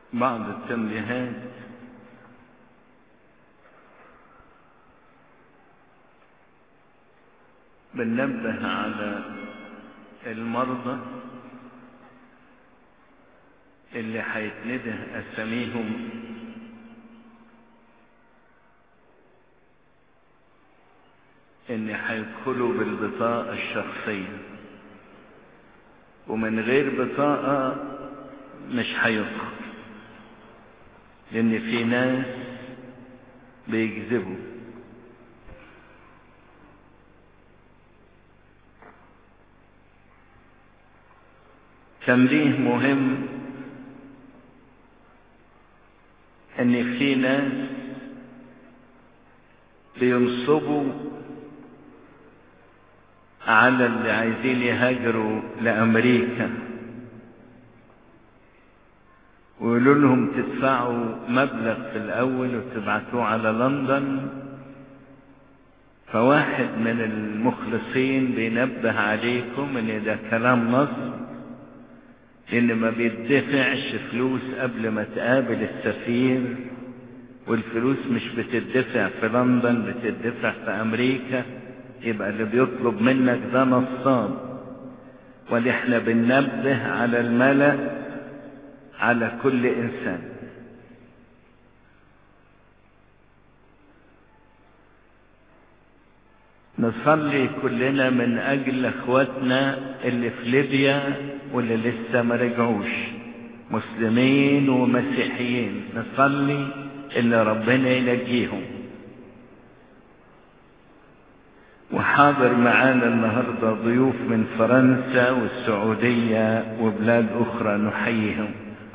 بعض التنبيهات بننبه على المرضى اللي هيتنده اساميهم ان هيدخلوا بالبطاقة الشخصية ومن غير بطاقة مش هيدخل لان في ناس بيكذبوا تنبيه مهم ان في ناس بينصبوا على اللي عايزين يهاجروا لامريكا ويقولوا لهم تدفعوا مبلغ في الاول وتبعتوه على لندن فواحد من المخلصين بينبه عليكم ان ده كلام نصب ان ما بيدفعش فلوس قبل ما تقابل السفير والفلوس مش بتدفع في لندن بتدفع في امريكا يبقى اللي بيطلب منك ده نصاب ونحن بننبه على الملأ على كل انسان نصلي كلنا من اجل اخواتنا اللي في ليبيا واللي لسه ما رجعوش مسلمين ومسيحيين نصلي ان ربنا ينجيهم وحاضر معانا النهارده ضيوف من فرنسا والسعوديه وبلاد اخرى نحييهم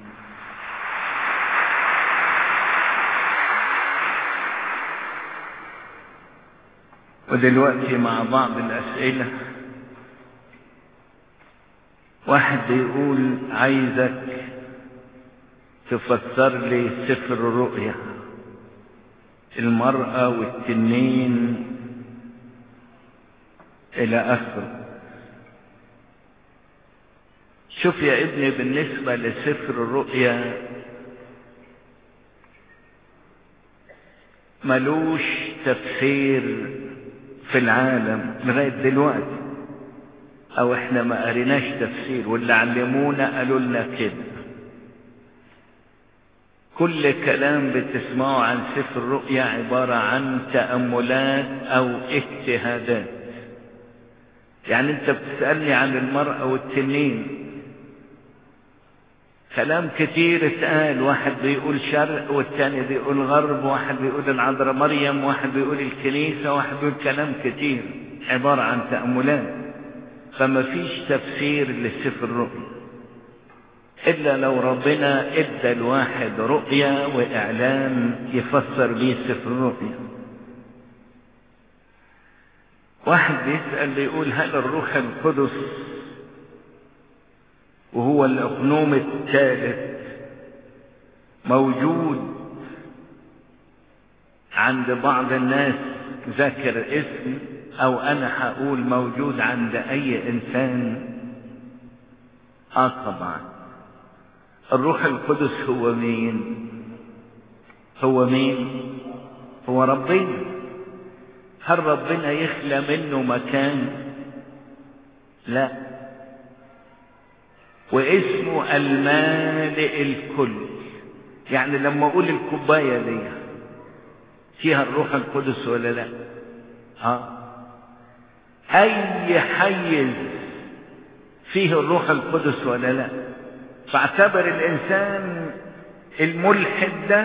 ودلوقتي مع بعض الأسئلة واحد بيقول عايزك تفسر لي سفر الرؤيا المرأة والتنين إلى آخره شوف يا ابني بالنسبة لسفر الرؤيا ملوش تفسير في العالم لغاية دلوقتي او احنا ما قريناش تفسير واللي علمونا قالوا لنا كده كل كلام بتسمعه عن سفر الرؤيا عبارة عن تأملات او اجتهادات يعني انت بتسألني عن المرأة والتنين كلام كتير اتقال واحد بيقول شرق والتاني بيقول غرب واحد بيقول العذراء مريم واحد بيقول الكنيسة واحد بيقول كلام كتير عبارة عن تأملات فما فيش تفسير لسفر الرؤيا إلا لو ربنا إدى الواحد رؤيا وإعلان يفسر بيه سفر الرؤيا واحد بيسأل بيقول هل الروح القدس وهو الأقنوم الثالث موجود عند بعض الناس ذكر اسم أو أنا هقول موجود عند أي إنسان آه طبعا الروح القدس هو مين هو مين هو ربنا هل ربنا يخلى منه مكان لا واسمه المالئ الكل يعني لما اقول الكوبايه دي فيها الروح القدس ولا لا ها اي حيز فيه الروح القدس ولا لا فاعتبر الانسان الملحد ده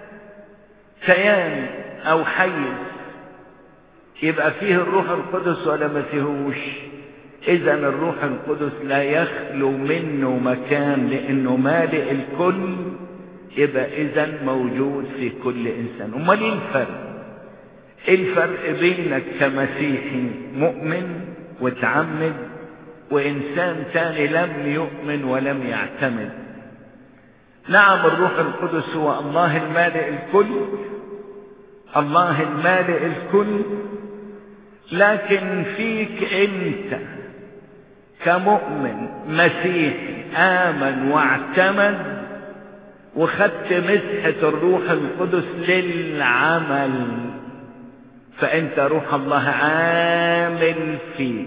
كيان او حيز يبقى فيه الروح القدس ولا ما فيهوش اذا الروح القدس لا يخلو منه مكان لانه مالئ الكل يبقى اذا موجود في كل انسان امال ايه الفرق ايه الفرق بينك كمسيحي مؤمن وتعمد وانسان تاني لم يؤمن ولم يعتمد نعم الروح القدس هو الله المالئ الكل الله المالئ الكل لكن فيك انت كمؤمن مسيحي آمن واعتمد وخدت مسحة الروح القدس للعمل فانت روح الله عامل فيك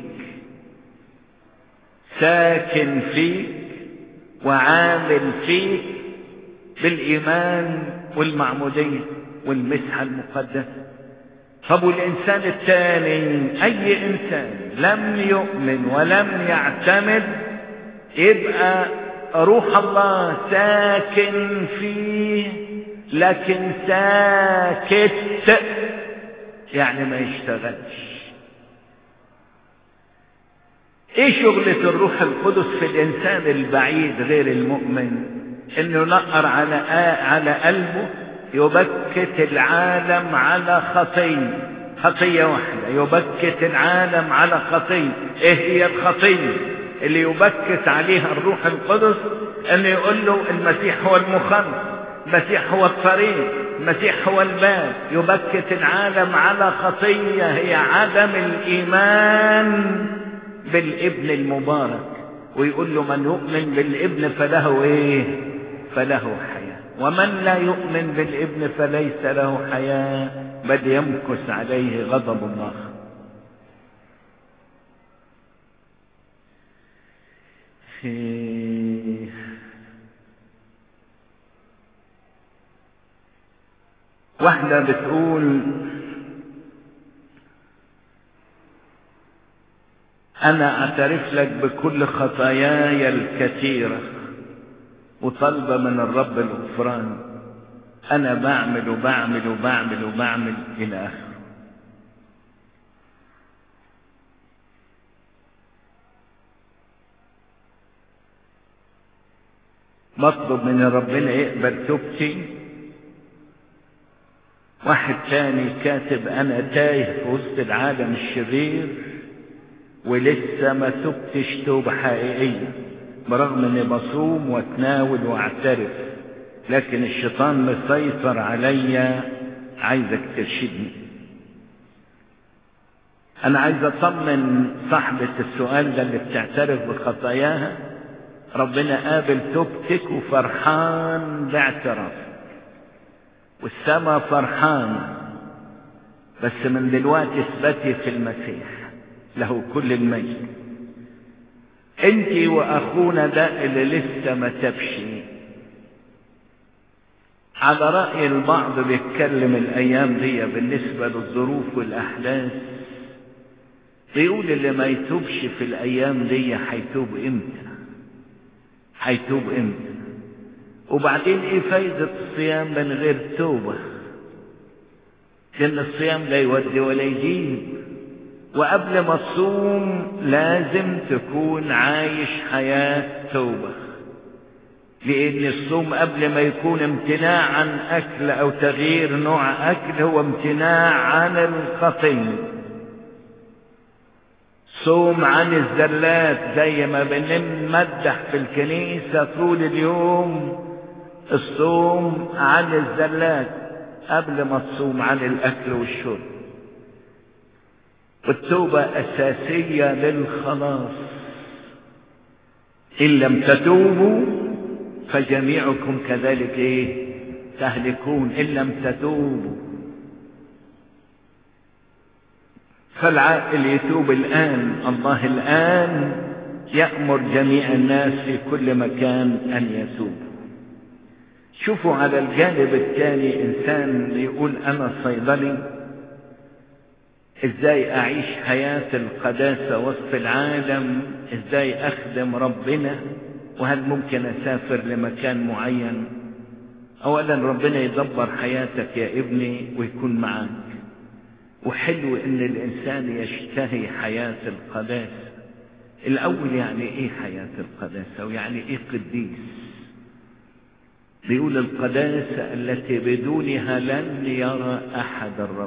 ساكن فيك وعامل فيك بالايمان والمعمودية والمسحة المقدسة طب والإنسان الثاني أي إنسان لم يؤمن ولم يعتمد يبقى روح الله ساكن فيه لكن ساكت يعني ما يشتغلش ايه شغلة الروح القدس في الانسان البعيد غير المؤمن انه نقر على على قلبه يبكت العالم على خطية خطية واحدة يبكت العالم على خطية ايه هي الخطية اللي يبكت عليها الروح القدس انه يقول له المسيح هو المخلص المسيح هو الطريق المسيح هو الباب يبكت العالم على خطية هي عدم الإيمان بالابن المبارك ويقول له من يؤمن بالابن فله ايه فله حياة ومن لا يؤمن بالابن فليس له حياة بل يمكث عليه غضب الله واحدة بتقول أنا أعترف لك بكل خطاياي الكثيرة وطالبة من الرب الغفران أنا بعمل وبعمل وبعمل وبعمل إلى آخره بطلب من ربنا يقبل توبتي واحد تاني كاتب انا تايه في وسط العالم الشرير ولسه ما تبتش توبة حقيقية برغم اني بصوم واتناول واعترف لكن الشيطان مسيطر عليا عايزك ترشدني انا عايز اطمن صاحبة السؤال ده اللي بتعترف بخطاياها ربنا قابل توبتك وفرحان باعترافك والسما فرحانة بس من دلوقتي اثبتي في المسيح له كل المجد انت واخونا ده اللي لسه ما تبشي على رأي البعض بيتكلم الايام دي بالنسبة للظروف والاحداث بيقول اللي ما يتوبش في الايام دي هيتوب امتى هيتوب امتى وبعدين ايه فايدة الصيام من غير توبة لان الصيام لا يودي ولا يجيب وقبل ما تصوم لازم تكون عايش حياة توبة لان الصوم قبل ما يكون امتناع عن اكل او تغيير نوع اكل هو امتناع عن الخطيه صوم عن الزلات زي ما بنمدح في الكنيسة طول اليوم الصوم عن الزلات قبل ما تصوم عن الأكل والشرب والتوبة أساسية للخلاص إن لم تتوبوا فجميعكم كذلك إيه تهلكون إن لم تتوبوا فالعاقل يتوب الآن الله الآن يأمر جميع الناس في كل مكان أن يتوبوا شوفوا على الجانب الثاني إنسان يقول أنا صيدلي إزاي أعيش حياة القداسة وسط العالم إزاي أخدم ربنا وهل ممكن أسافر لمكان معين أولا ربنا يدبر حياتك يا ابني ويكون معك وحلو ان الانسان يشتهي حياة القداسة الاول يعني ايه حياة القداسة ويعني ايه قديس بيقول القداسة التي بدونها لن يرى احد الرب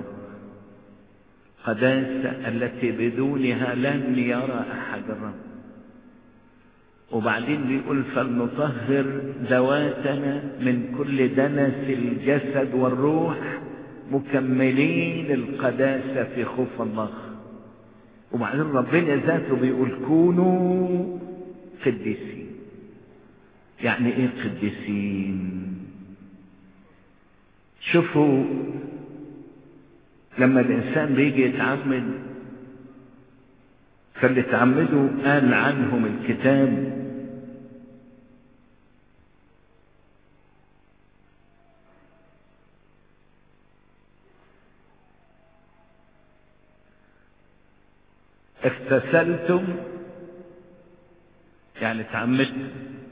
قداسة التي بدونها لن يرى احد الرب وبعدين بيقول فلنطهر ذواتنا من كل دنس الجسد والروح مكملين القداسة في خوف الله وبعدين ربنا ذاته بيقول كونوا قديسين يعني ايه قديسين شوفوا لما الإنسان بيجي يتعمد فاللي تعمدوا قال عنهم الكتاب اغتسلتم يعني تعمدتم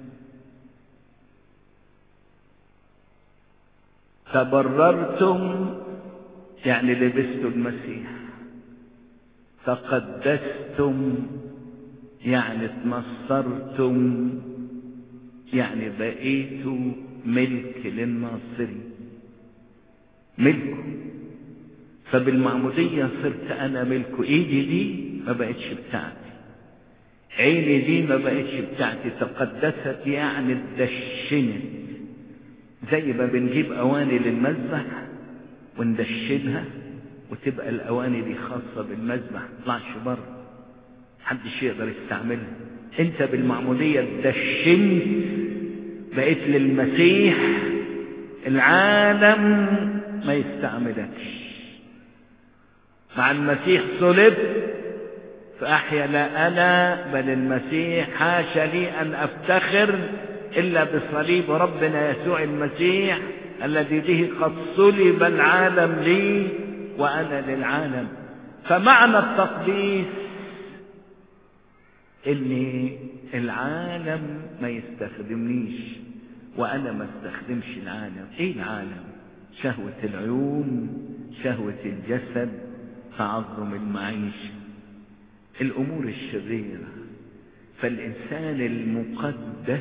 تبررتم يعني لبستوا المسيح تقدستم يعني تنصرتم يعني بقيتوا ملك للناصري ملكه فبالمعمودية صرت أنا ملكه إيدي دي ما بقتش بتاعتي عيني دي ما بقتش بتاعتي تقدست يعني اتدشنت زي ما بنجيب أواني للمذبح وندشنها وتبقى الأواني دي خاصة بالمذبح تطلعش بره محدش يقدر يستعملها انت بالمعمودية اتدشنت بقيت للمسيح العالم ما يستعملكش مع المسيح صلبت فأحيا لا أنا بل المسيح حاشا لي أن أفتخر إلا بصليب ربنا يسوع المسيح الذي به قد صلب العالم لي وأنا للعالم فمعنى التقديس إن العالم ما يستخدمنيش وأنا ما استخدمش العالم إيه العالم شهوة العيون شهوة الجسد تعظم المعيشة الأمور الشريرة فالإنسان المقدس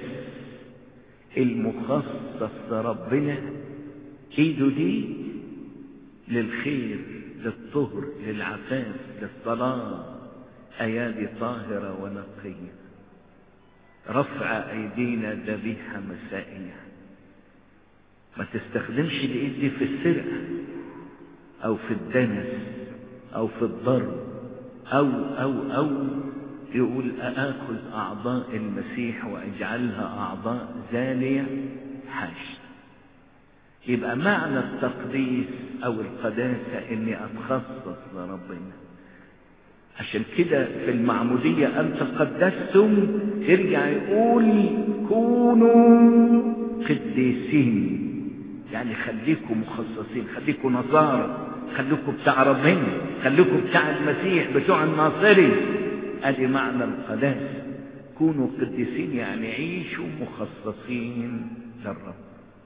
المخصص لربنا ايده دي للخير للطهر للعفاف للصلاة أيادي طاهرة ونقية رفع أيدينا ذبيحة مسائية ما تستخدمش الإيد دي في السرقة أو في الدنس أو في الضرب أو أو أو يقول أآخذ أعضاء المسيح وأجعلها أعضاء زانية حاشا يبقى معنى التقديس أو القداسة إني أتخصص لربنا عشان كده في المعمودية أن تقدستم يرجع يقول كونوا قديسين يعني خليكم مخصصين خليكم نصارى خليكم بتاع ربنا خليكم بتاع المسيح بتوع الناصري ادي معنى القداسة كونوا قديسين يعني عيشوا مخصصين للرب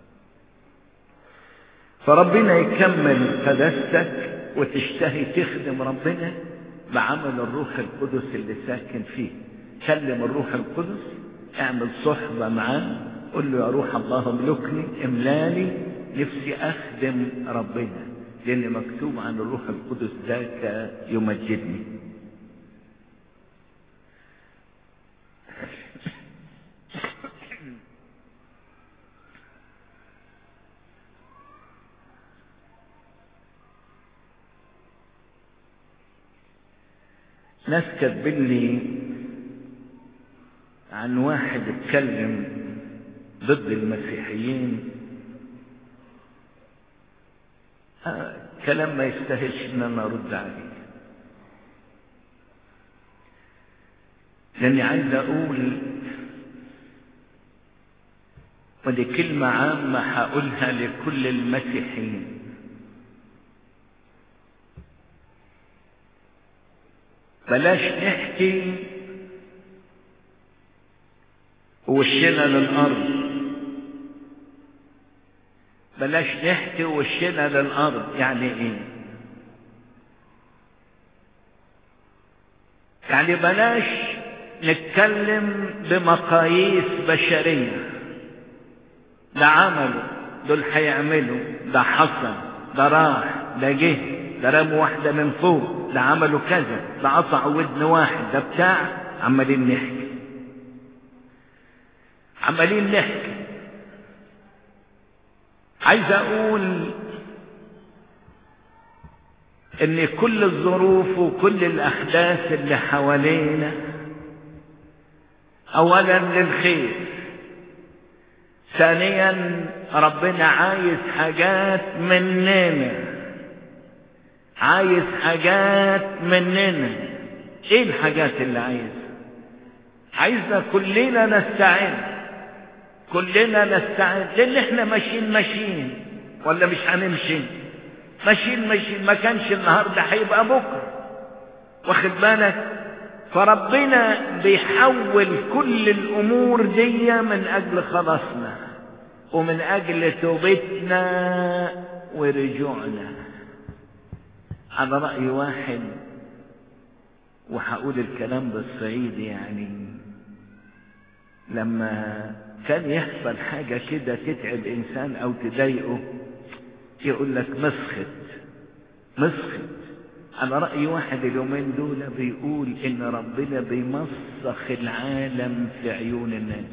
فربنا يكمل قداستك وتشتهي تخدم ربنا بعمل الروح القدس اللي ساكن فيه كلم الروح القدس اعمل صحبة معاه قل له يا روح الله املكني املاني نفسي اخدم ربنا لان مكتوب عن الروح القدس ذاك يمجدني ناس كاتبين لي عن واحد اتكلم ضد المسيحيين آه كلام ما يستاهلش ان انا ارد عليه لاني عايز اقول ودي كلمة عامة هقولها لكل المسيحيين بلاش نحكي وشنا للأرض بلاش نحكي وشنا للأرض يعني إيه؟ يعني بلاش نتكلم بمقاييس بشرية ده عملوا دول هيعملوا ده حصل ده راح ده جه ده رموا واحدة من فوق ده عملوا كذا ده قطع ودن واحد ده بتاع عمالين نحكي عمالين نحكي عايز اقول ان كل الظروف وكل الاحداث اللي حوالينا اولا للخير ثانيا ربنا عايز حاجات مننا عايز حاجات مننا ايه الحاجات اللي عايزها عايزنا كلنا نستعد كلنا نستعد لان احنا ماشيين ماشيين ولا مش هنمشي ماشيين ماشيين ما كانش النهارده هيبقى بكره واخد بالك فربنا بيحول كل الامور دي من اجل خلاصنا ومن اجل توبتنا ورجوعنا على راي واحد وهقول الكلام بالصعيد يعني لما كان يحصل حاجة كده تتعب إنسان أو تضايقه يقول لك مسخت مسخت على رأي واحد اليومين دول بيقول إن ربنا بيمسخ العالم في عيون الناس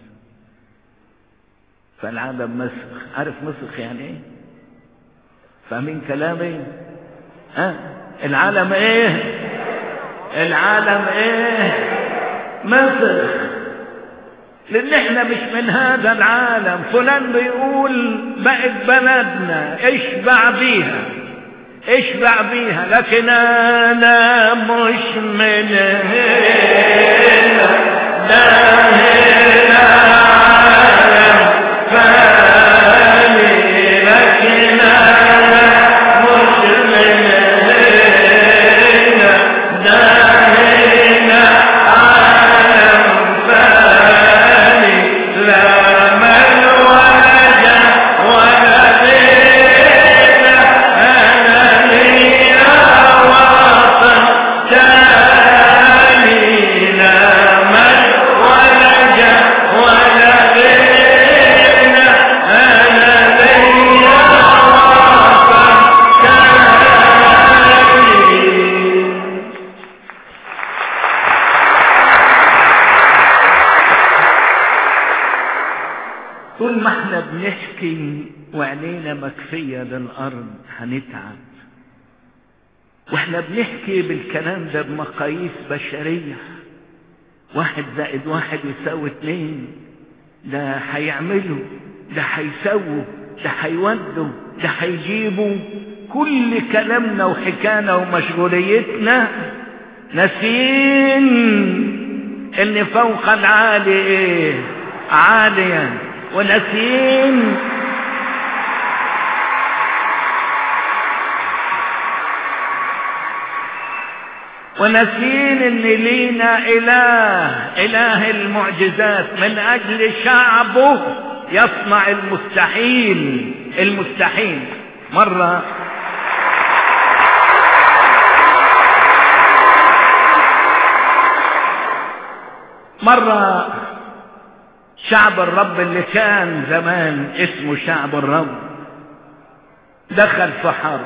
فالعالم مسخ عارف مسخ يعني ايه فاهمين كلامي ها أه؟ العالم ايه العالم ايه مسخ لان احنا مش من هذا العالم فلان بيقول بقت بلدنا اشبع بيها اشبع بيها لكن انا مش من هنا ده هنا عالم فاني لكن انا مش من هنا ده هنا عالم فاني لا من وجه ولا دينا انا ليا وطن تاني لا من وجه ولا دينا انا ليا وطن تاني طول ما احنا بنحكي وعينينا مكفية للأرض هنتعب واحنا بنحكي بالكلام ده بمقاييس بشرية واحد زائد واحد يساوي اتنين ده هيعملوا ده هيسووا ده هيودوا ده هيجيبوا كل كلامنا وحكانا ومشغوليتنا ناسين ان فوق العالي ايه عاليا وناسين وناسين ان لينا اله اله المعجزات من اجل شعبه يصنع المستحيل المستحيل مرة مرة شعب الرب اللي كان زمان اسمه شعب الرب دخل في حرب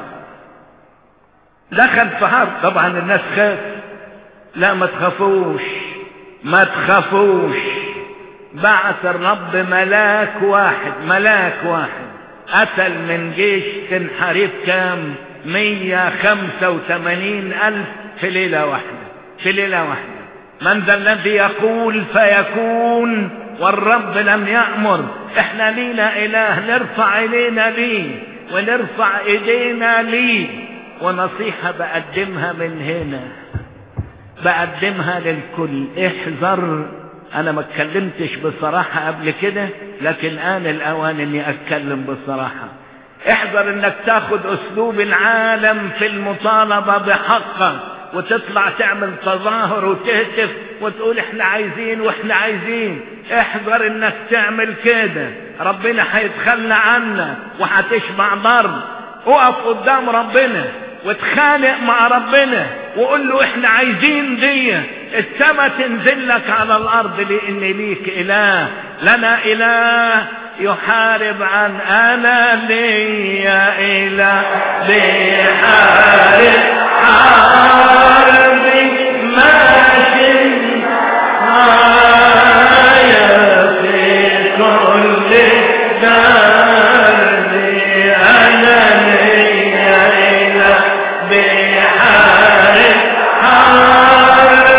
دخل في حرب طبعا الناس خاف لا ما تخافوش ما تخافوش بعث الرب ملاك واحد ملاك واحد قتل من جيش تنحريف كام مية خمسة وثمانين ألف في ليلة واحدة في ليلة واحدة من ذا الذي يقول فيكون والرب لم يأمر احنا لينا اله نرفع ايدينا ليه ونرفع ايدينا ليه ونصيحة بقدمها من هنا بقدمها للكل احذر انا ما اتكلمتش بصراحة قبل كده لكن آن الاوان اني اتكلم بصراحة احذر انك تاخد اسلوب العالم في المطالبة بحقك وتطلع تعمل تظاهر وتهتف وتقول احنا عايزين واحنا عايزين احذر انك تعمل كده ربنا هيتخلى عنك وهتشبع ضرب اقف قدام ربنا وتخانق مع ربنا وقول له احنا عايزين دي السما تنزل لك على الارض لان ليك اله لنا اله يحارب عن انا ليا اله بيحارب حاربي ماشي معايا في كل دربي انا ليا اله بيحارب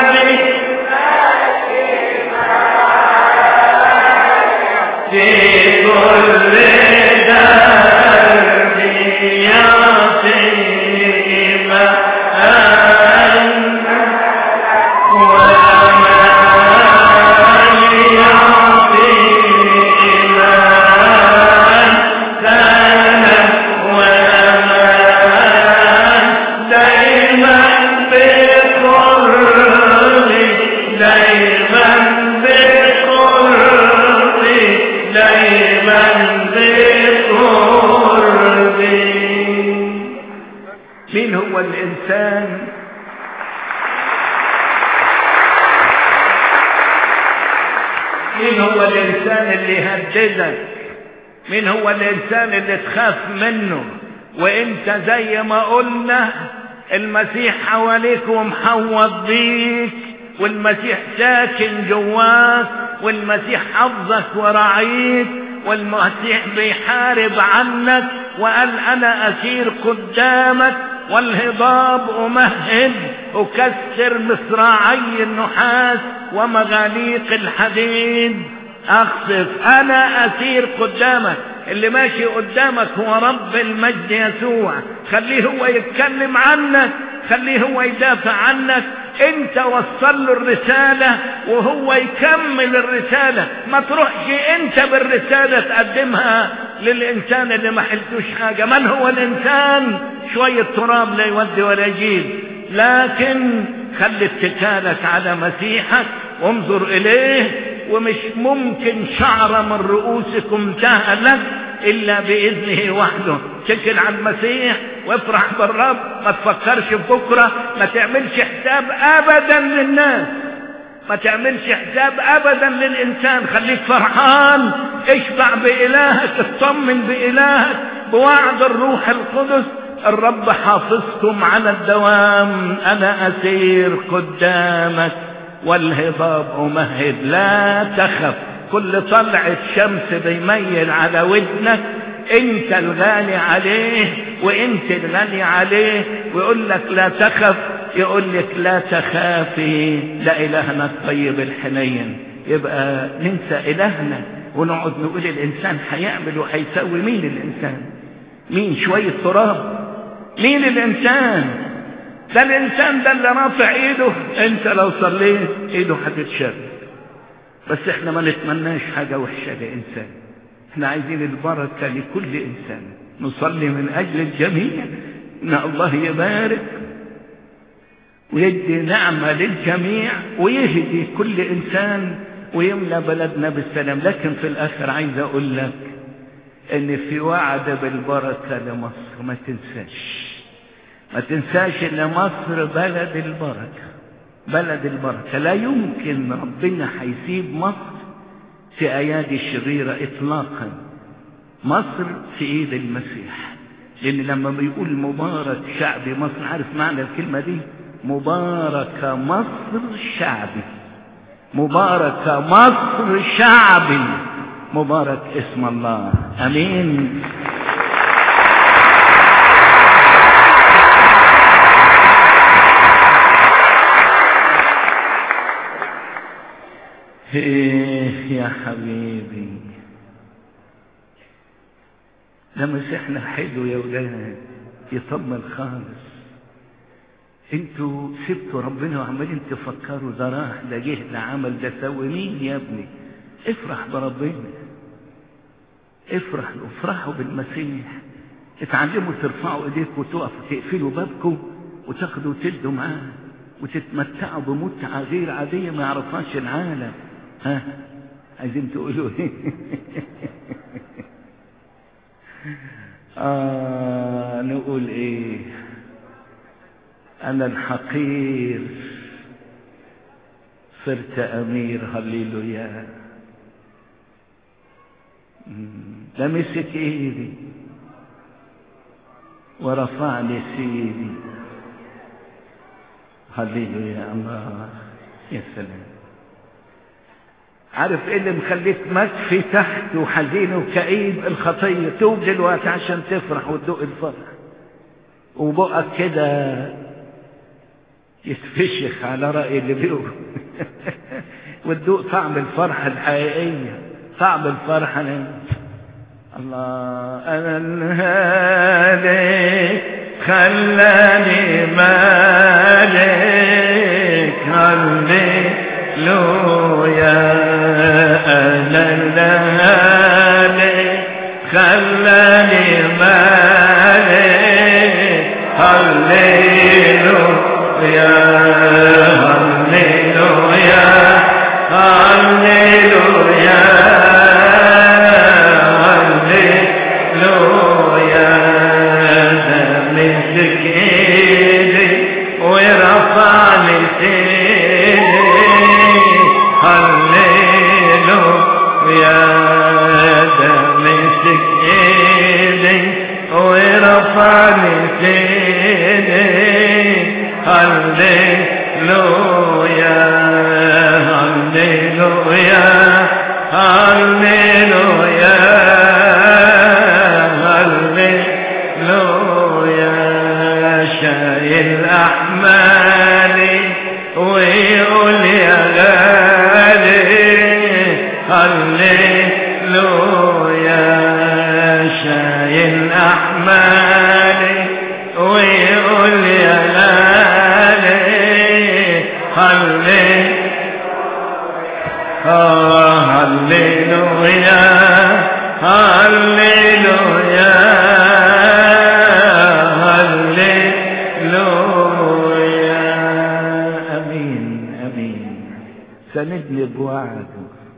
حاربي في هو الإنسان مين هو الإنسان اللي يهددك مين هو الإنسان اللي تخاف منه وانت زي ما قلنا المسيح حواليك ومحوط بيك والمسيح ساكن جواك والمسيح حفظك وراعيك والمسيح بيحارب عنك وقال انا اسير قدامك والهضاب امهد اكسر مصراعي النحاس ومغاليق الحديد اخسف انا اسير قدامك اللي ماشي قدامك هو رب المجد يسوع خليه هو يتكلم عنك خليه هو يدافع عنك انت وصل له الرسالة وهو يكمل الرسالة ما تروحش انت بالرسالة تقدمها للانسان اللي ما حلتوش حاجة من هو الانسان شوية تراب لا يودي ولا يجيب لكن خلي اتكالك على مسيحك وانظر اليه ومش ممكن شعرة من رؤوسكم تهلك الا باذنه وحده تكل على المسيح وافرح بالرب ما تفكرش في بكره ما تعملش حساب ابدا للناس ما تعملش حساب ابدا للانسان خليك فرحان اشبع بالهك اطمن بالهك بوعد الروح القدس الرب حافظكم على الدوام انا اسير قدامك والهضاب امهد لا تخف كل طلعة شمس بيميل على ودنك انت الغالي عليه وانت الغالي عليه ويقول لك لا تخف يقول لك لا تخافي لا الهنا الطيب الحنين يبقى ننسى الهنا ونقعد نقول الانسان هيعمل وهيسوي مين الانسان مين شوية تراب مين الانسان ده الانسان ده اللي رافع ايده انت لو صليت ايده هتتشد بس احنا ما نتمناش حاجة وحشة لإنسان احنا عايزين البركة لكل إنسان نصلي من أجل الجميع إن الله يبارك ويدي نعمة للجميع ويهدي كل إنسان ويملى بلدنا بالسلام لكن في الآخر عايز أقول لك إن في وعد بالبركة لمصر ما تنساش ما تنساش إن مصر بلد البركة بلد البركة لا يمكن ربنا هيسيب مصر في أيادي الشريرة إطلاقا مصر في إيد المسيح لأن لما بيقول مبارك شعبي مصر عارف معنى الكلمة دي مبارك مصر شعبي مبارك مصر شعبي مبارك اسم الله أمين ايه يا حبيبي ده مسيحنا حلو يا ولاد يطمن خالص انتوا سبتوا ربنا وعمالين تفكروا ده راح ده جه ده عمل ده سوي مين يا ابني افرح بربنا افرح افرحوا بالمسيح اتعلموا ترفعوا ايديكم وتقفوا تقفلوا بابكم وتاخدوا وتدوا معاه وتتمتعوا بمتعة غير عادية ما يعرفهاش العالم ها عايزين تقولوا ايه آه نقول ايه انا الحقير صرت امير هللويا ده مسك ايدي ورفعني سيدي هللويا الله يا سلام عارف ايه اللي مخليك مكفي تحت وحزين وكئيب الخطية توب دلوقتي عشان تفرح وتدوق الفرح وبقك كده يتفشخ على رأي اللي بيقول وتدوق طعم الفرحة الحقيقية طعم الفرحة الله أنا الهالك خلاني مالك هللويا أنا الهالك خلاني مالك هللويا هللويا هللويا هللويا مسك فلسيني هللويا هللويا هللويا هللويا شايل أحمالي ويقول يا غالي هللويا شايل أحمالي ويقول يا غالي هللويا آه هللويا هللويا هللويا امين امين سندني بوعده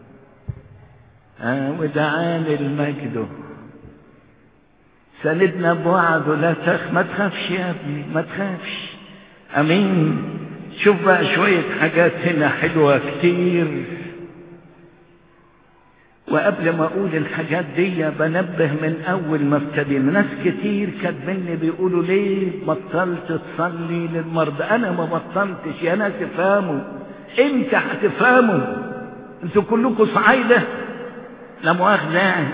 آه ودعاني المجد سندنا بوعده لا تخ ما تخافش يا ابني ما تخافش امين شوف بقى شوية حاجات هنا حلوة كتير وقبل ما اقول الحاجات دي بنبه من اول ما ابتدينا ناس كتير كاتبيني بيقولوا ليه بطلت تصلي للمرضى انا ما بطلتش يا ناس افهموا امتى هتفهموا انتوا كلكم صعايده لا مؤاخذه يعني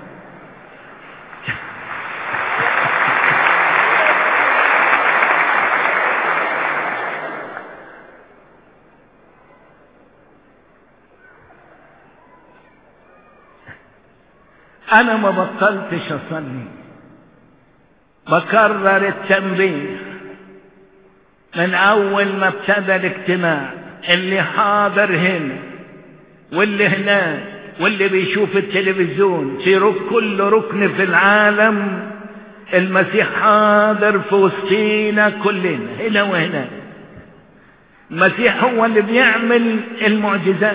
انا ما بطلتش اصلي بكرر التنبيه من اول ما ابتدى الاجتماع اللي حاضر هنا واللي هناك واللي بيشوف التلفزيون في رك كل ركن في العالم المسيح حاضر في وسطينا كلنا هنا وهناك المسيح هو اللي بيعمل المعجزات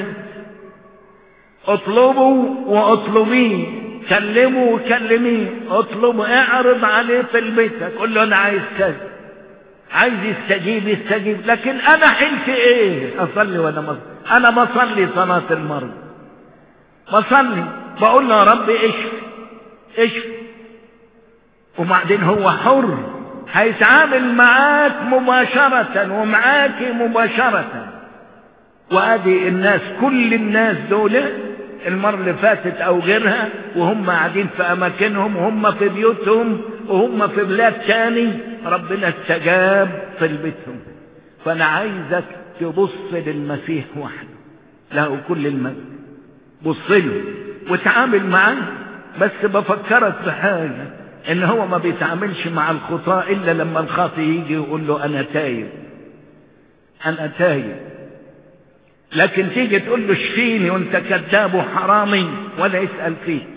اطلبوا واطلبيه كلموا وكلميه اطلبوا اعرض عليه في البيت قول له انا عايز كذا عايز يستجيب يستجيب لكن انا حلت ايه اصلي وانا مصلي انا بصلي صلاة المرض بصلي بقول له يا رب اشفي اشفي وبعدين هو حر هيتعامل معاك مباشرة ومعاك مباشرة وادي الناس كل الناس دول المرة اللي فاتت او غيرها وهم قاعدين في اماكنهم وهم في بيوتهم وهم في بلاد تاني ربنا استجاب في بيتهم فانا عايزك تبص للمسيح وحده له كل المجد بص له وتعامل معاه بس بفكرك بحاجه ان هو ما بيتعاملش مع الخطاة الا لما الخاطي يجي يقول له انا تايب انا تايب لكن تيجي تقول له اشفيني وانت كذاب وحرامي ولا يسأل فيك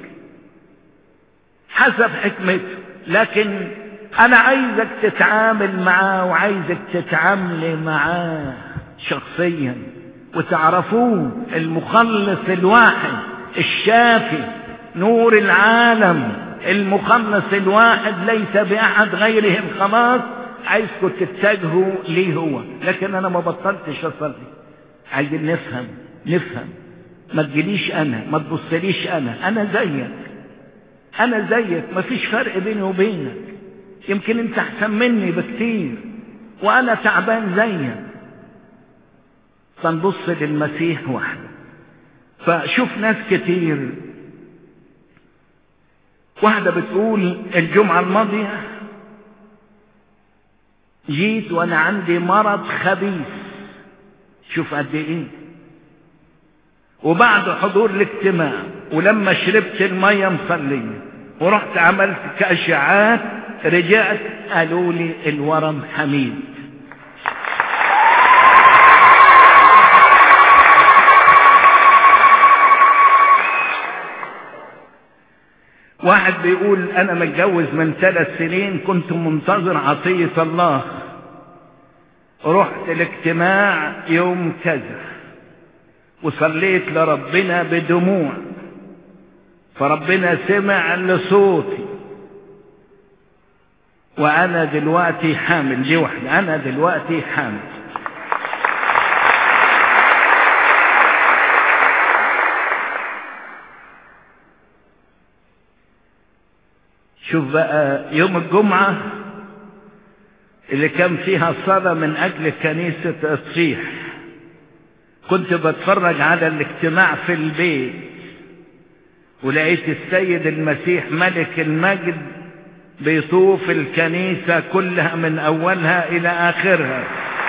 حسب حكمته لكن انا عايزك تتعامل معاه وعايزك تتعاملي معاه شخصيا وتعرفوه المخلص الواحد الشافي نور العالم المخلص الواحد ليس بأحد غيره الخلاص عايزكم تتجهوا ليه هو لكن انا ما بطلتش اصلي عايزين نفهم نفهم ما تجيليش انا ما تبصليش انا انا زيك انا زيك ما فيش فرق بيني وبينك يمكن انت احسن مني بكتير وانا تعبان زيك فنبص للمسيح وحده فشوف ناس كتير واحدة بتقول الجمعة الماضية جيت وانا عندي مرض خبيث شوف قد ايه وبعد حضور الاجتماع ولما شربت المية مصلية ورحت عملت كأشعات رجعت قالوا لي الورم حميد واحد بيقول انا متجوز من ثلاث سنين كنت منتظر عطية الله رحت الاجتماع يوم كذا وصليت لربنا بدموع فربنا سمع لصوتي وانا دلوقتي حامل دي واحدة انا دلوقتي حامل شوف بقى يوم الجمعة اللي كان فيها صلاة من أجل كنيسة الصيح كنت بتفرج على الاجتماع في البيت ولقيت السيد المسيح ملك المجد بيطوف الكنيسة كلها من أولها إلى آخرها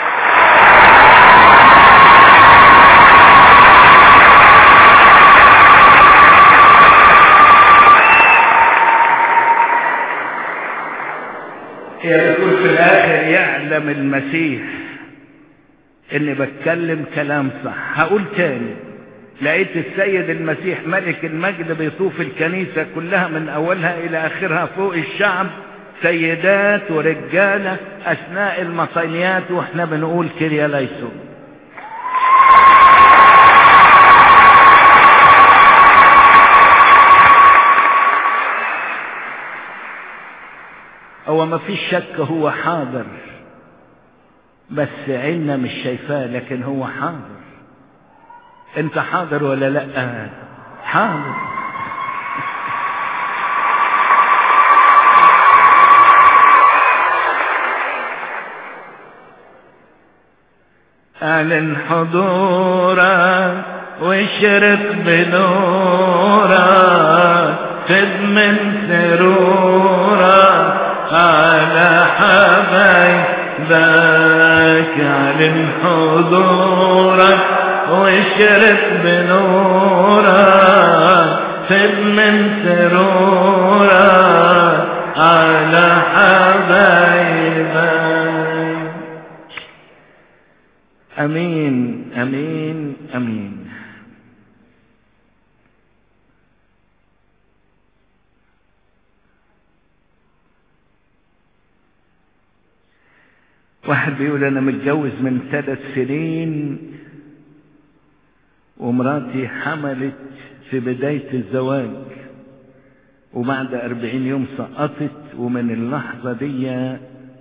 يقول في الآخر يعلم المسيح إني بتكلم كلام صح هقول تاني لقيت السيد المسيح ملك المجد بيطوف الكنيسة كلها من أولها إلى آخرها فوق الشعب سيدات ورجالة أثناء المطينيات وإحنا بنقول كريا ليسوا هو ما فيش شك هو حاضر بس عيننا مش شايفاه لكن هو حاضر انت حاضر ولا لا حاضر اعلن حضورك واشرق بنورك خذ من سرورك على حبايبك اعلن حضورك واشرق بنورك خذ من سرورك على حبايبك امين امين امين واحد بيقول انا متجوز من ثلاث سنين ومراتي حملت في بداية الزواج وبعد أربعين يوم سقطت ومن اللحظة دي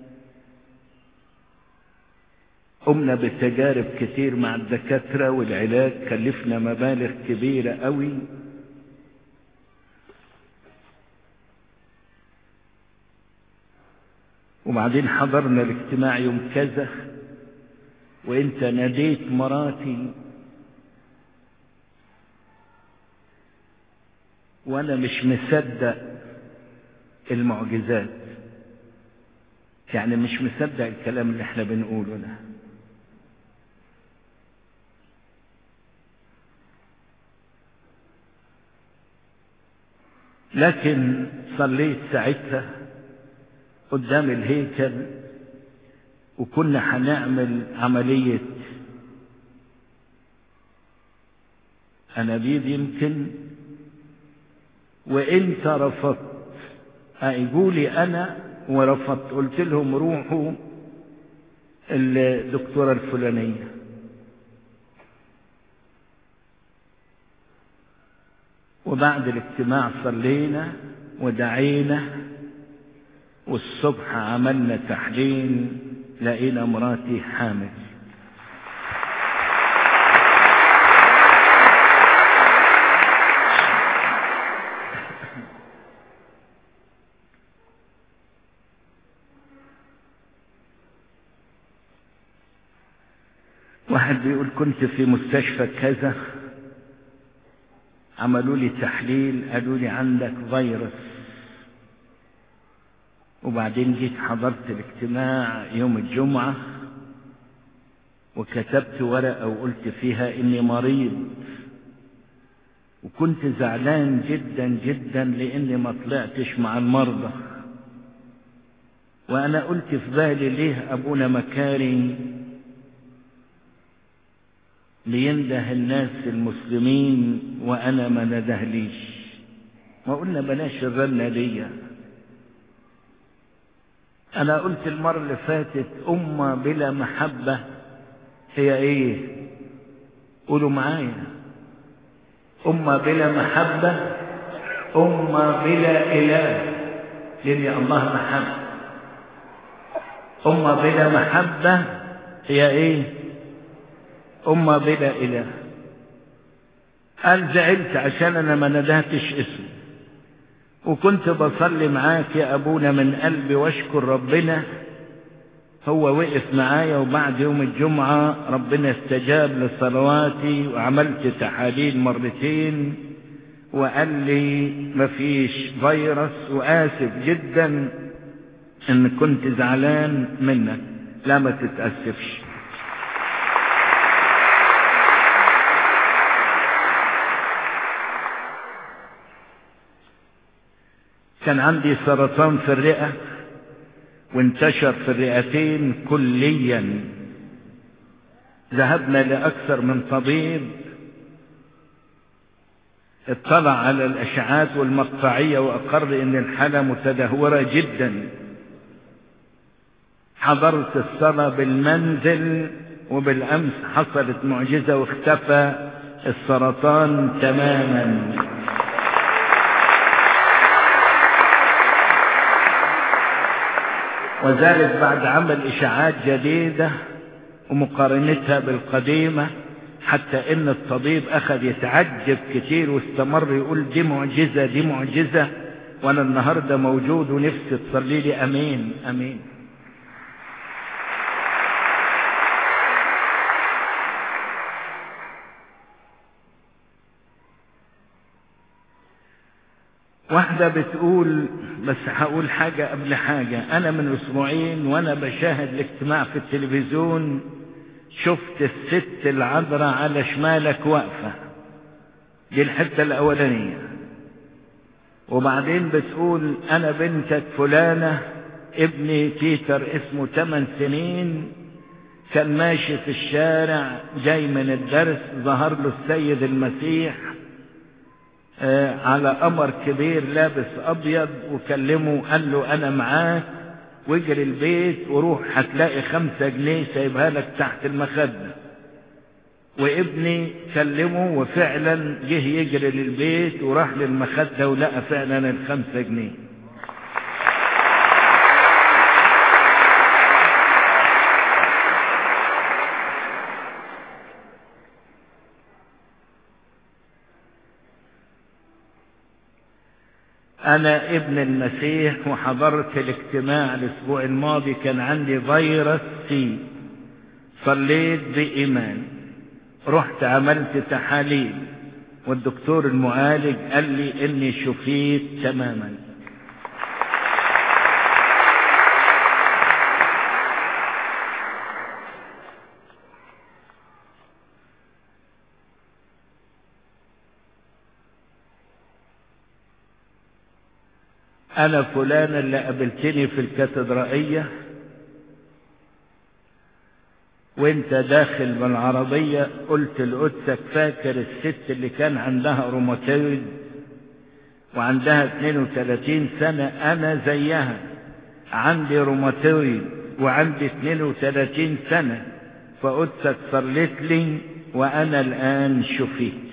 قمنا بتجارب كتير مع الدكاترة والعلاج كلفنا مبالغ كبيرة قوي وبعدين حضرنا الاجتماع يوم كذا وانت ناديت مراتي وانا مش مصدق المعجزات يعني مش مصدق الكلام اللي احنا بنقوله ده لكن صليت ساعتها قدام الهيكل وكنا هنعمل عملية أنابيب يمكن وانت رفضت قولي انا ورفضت قلت لهم روحوا الدكتورة الفلانية وبعد الاجتماع صلينا ودعينا والصبح عملنا تحليل لقينا مراتي حامل واحد بيقول كنت في مستشفى كذا عملوا لي تحليل قالوا لي عندك فيروس وبعدين جيت حضرت الاجتماع يوم الجمعة وكتبت ورقة وقلت فيها إني مريض وكنت زعلان جدا جدا لإني ما طلعتش مع المرضى وأنا قلت في بالي ليه أبونا مكاري لينده الناس المسلمين وأنا ما ندهليش ما قلنا بلاش الرنة دي أنا قلت المرة اللي فاتت أمة بلا محبة هي إيه؟ قولوا معايا أمة بلا محبة أمة بلا إله لأن الله محبة أمة بلا محبة هي إيه؟ أمة بلا إله قال زعلت عشان أنا ما ندهتش اسمه وكنت بصلي معاك يا أبونا من قلبي واشكر ربنا هو وقف معايا وبعد يوم الجمعة ربنا استجاب لصلواتي وعملت تحاليل مرتين وقال لي مفيش فيروس وآسف جدا ان كنت زعلان منك لا ما تتأسفش كان عندي سرطان في الرئة وانتشر في الرئتين كليا ذهبنا لأكثر من طبيب اطلع على الأشعات والمقطعية وأقر إن الحالة متدهورة جدا حضرت الصلاة بالمنزل وبالأمس حصلت معجزة واختفى السرطان تماما وذلك بعد عمل إشاعات جديدة ومقارنتها بالقديمة حتى إن الطبيب أخذ يتعجب كتير واستمر يقول دي معجزة دي معجزة وأنا النهاردة موجود ونفسي تصلي لي أمين أمين واحدة بتقول بس هقول حاجة قبل حاجة أنا من أسبوعين وأنا بشاهد الاجتماع في التلفزيون شفت الست العذراء على شمالك واقفة دي الحتة الأولانية وبعدين بتقول أنا بنتك فلانة ابني بيتر اسمه 8 سنين كان ماشي في الشارع جاي من الدرس ظهر له السيد المسيح على قمر كبير لابس ابيض وكلمه قال له انا معاك واجري البيت وروح هتلاقي خمسة جنيه سايبها لك تحت المخدة وابني كلمه وفعلا جه يجري للبيت وراح للمخدة ولقى فعلا الخمسة جنيه أنا ابن المسيح وحضرت الاجتماع الأسبوع الماضي كان عندي فيروس سي صليت بإيمان رحت عملت تحاليل والدكتور المعالج قال لي إني شفيت تماما أنا فلان اللي قابلتني في الكاتدرائية وانت داخل بالعربية قلت لقدسك فاكر الست اللي كان عندها روماتويد وعندها 32 سنة أنا زيها عندي روماتويد وعندي 32 سنة فقدسك صليت لي وأنا الآن شفيت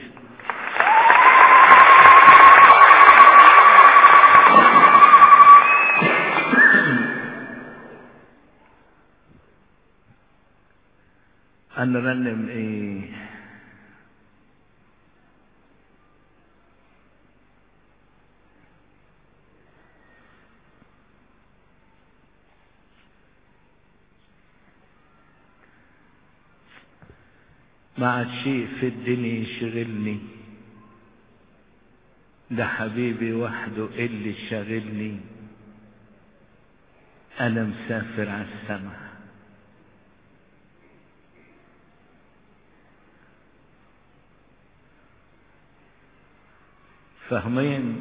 هنرنم ايه ما عاد شيء في الدنيا يشغلني ده حبيبي وحده اللي شاغلني انا مسافر على السماء فاهمين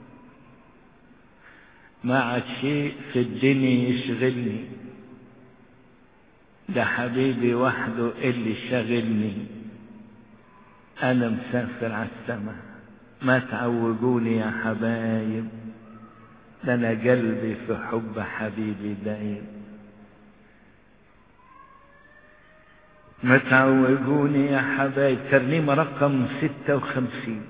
ما عاد شيء في الدنيا يشغلني ده حبيبي وحده اللي شاغلني انا مسافر على السماء ما تعوجوني يا حبايب ده انا قلبي في حب حبيبي دايم ما تعوجوني يا حبايب ترنيمة رقم ستة وخمسين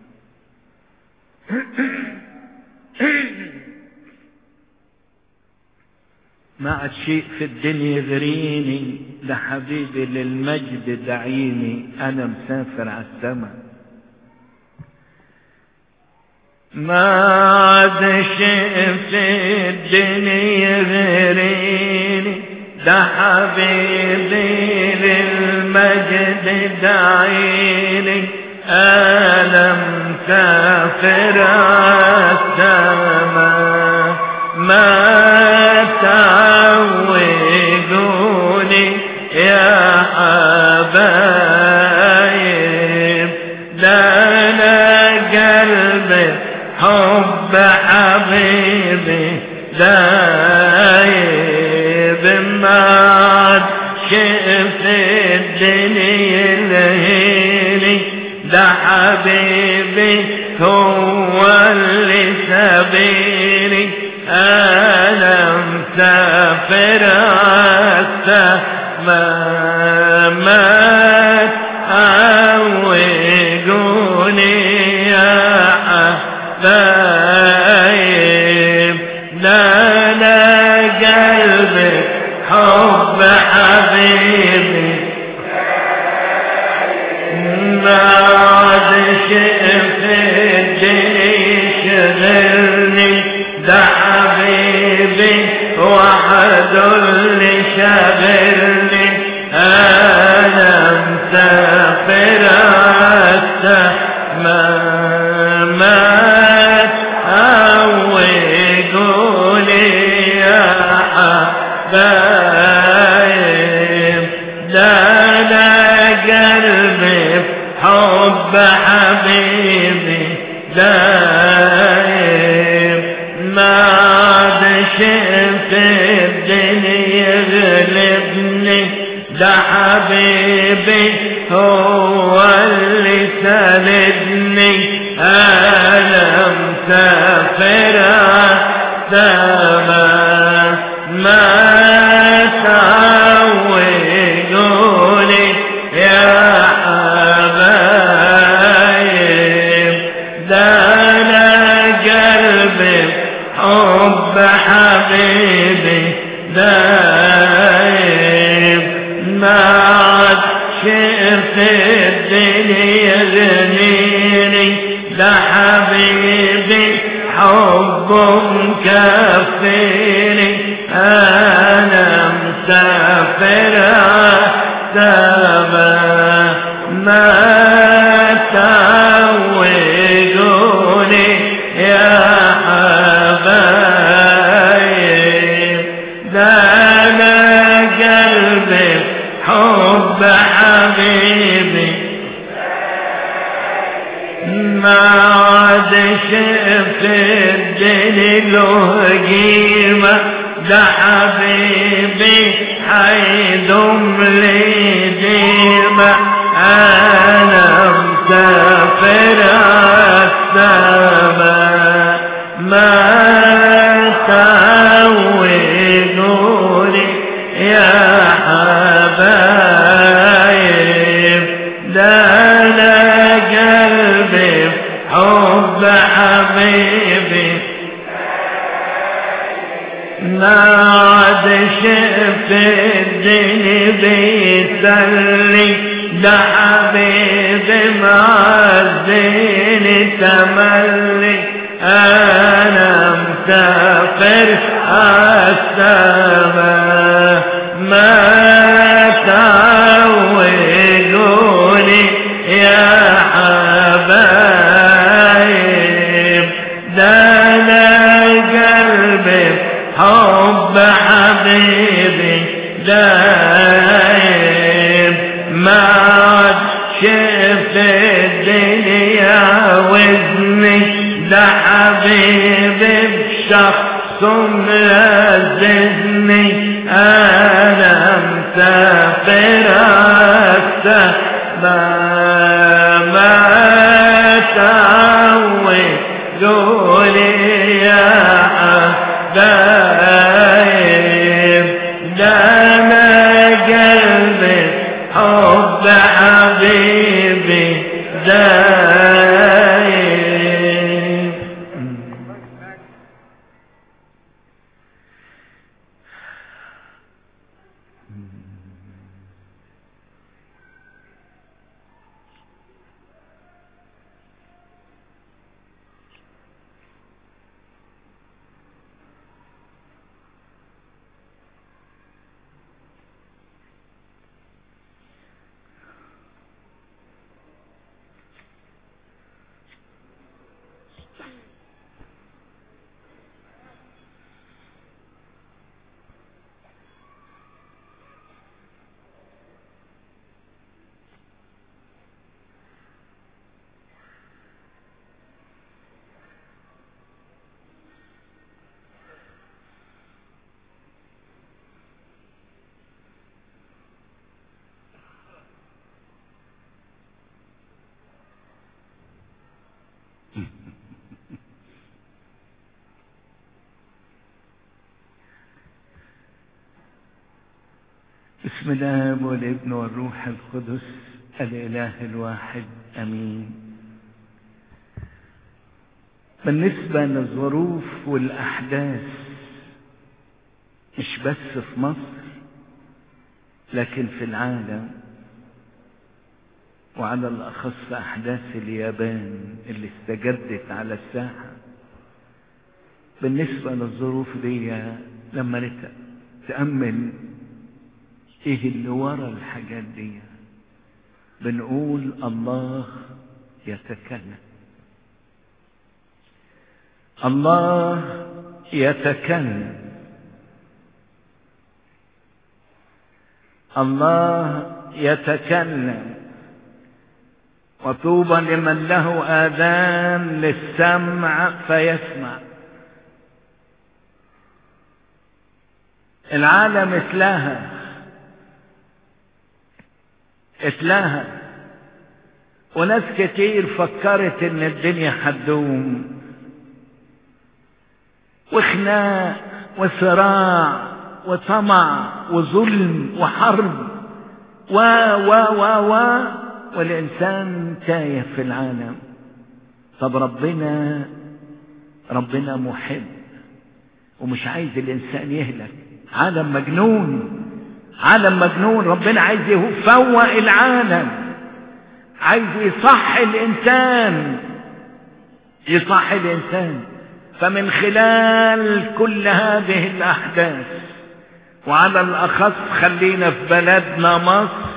ما عاد شيء في الدنيا يغريني ده حبيبي للمجد دعيني انا مسافر على السماء ما عاد شيء في الدنيا غيريني ده حبيبي للمجد دعيني أنا مسافر السماء ما تعودوني يا حبايب ده أنا قلبي حب حبيبي دايب ما عاد شفت الدنيا الهيني ده حبيبي هو اللي سبيني انا مسافر السماء ما تعوقوني يا حبايب لا لا قلبي حب حبيبي ما عاد شئت الدنيا شغلني ده حبيبي وحد اللي شغلني انا مسافر السماء ما تعوقوني يا حبايب لا لا قلبي حب حبيبي دايم ما عاد شفت الدنيا يغلبني ده حبيبي هو اللي سندني انا مسافر السماء ما تعودوني يا حبايب ده انا قلبي حب حبيبي دايم ما عاد شفت الدنيا غنيني ده حبيبي حب مكفيني انا مسافر السماء ما تعودوني يا حبايب ده انا قلبي حب حبيبي ما عاد شفت الدنيا له قيمة ده حبيبي حيدم لي ديمة أنا مسافر السماء ما تعودوني يا حبايب ده أنا قلبي حب حبيبي ما عاد شفت الدنيا بيسلي ده حبيبي معزيني تملي انا مسافر السماء ما تعودوني يا حبايب ده انا قلبي حب حبيبي دايم ما عاد شفت الدنيا وزني ده حبيبي بشخص ملزمني انا مسافر السماء ما تعودوني يا حبايب ده انا قلبي حب حبيبي دايم بسم الله والابن والروح القدس الإله الواحد أمين بالنسبة للظروف والأحداث مش بس في مصر لكن في العالم وعلى الأخص أحداث اليابان اللي استجدت على الساحة بالنسبة للظروف دي لما نتأمل ايه اللي ورا الحاجات دي بنقول الله يتكلم الله يتكلم الله يتكلم وطوبى لمن له آذان للسمع فيسمع العالم اتلاهى اتلاهى وناس كتير فكرت ان الدنيا هتدوم وخناق وصراع وطمع وظلم وحرب و و و و والإنسان تايه في العالم طب ربنا ربنا محب ومش عايز الإنسان يهلك عالم مجنون عالم مجنون ربنا عايز يفوق العالم عايز يصحي الإنسان يصحي الإنسان فمن خلال كل هذه الأحداث وعلى الأخص خلينا في بلدنا مصر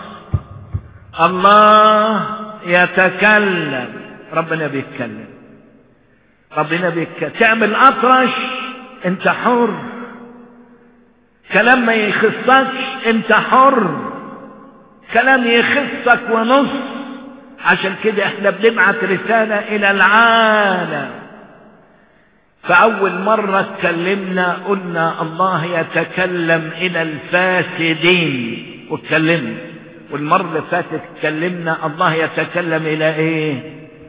الله يتكلم ربنا بيتكلم ربنا بيتكلم تعمل أطرش انت حر كلام ما يخصكش انت حر كلام يخصك ونص عشان كده احنا بنبعت رسالة الى العالم فأول مرة اتكلمنا قلنا الله يتكلم إلى الفاسدين واتكلمنا والمرة اللي فاتت اتكلمنا الله يتكلم إلى إيه؟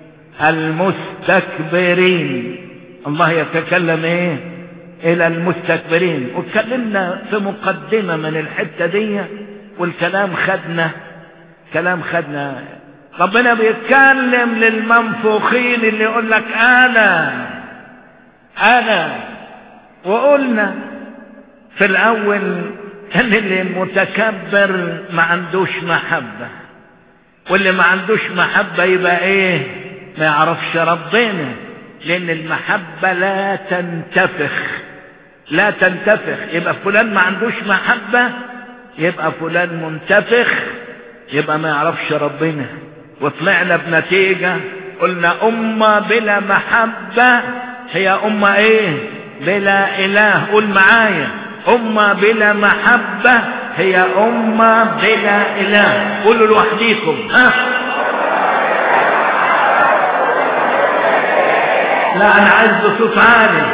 المستكبرين الله يتكلم إيه؟ إلى المستكبرين واتكلمنا في مقدمة من الحتة دي والكلام خدنا كلام خدنا ربنا بيتكلم للمنفوخين اللي يقول لك أنا أنا وقلنا في الأول ان اللي المتكبر ما عندوش محبة واللي ما عندوش محبة يبقى ايه ما يعرفش ربنا لان المحبة لا تنتفخ لا تنتفخ يبقى فلان ما عندوش محبة يبقى فلان منتفخ يبقى ما يعرفش ربنا وطلعنا بنتيجة قلنا أمة بلا محبة هي أمة ايه بلا إله قول معايا أمة بلا محبة هي أمة بلا إله قولوا لوحديكم ها لا أنا عايز بصوت عالي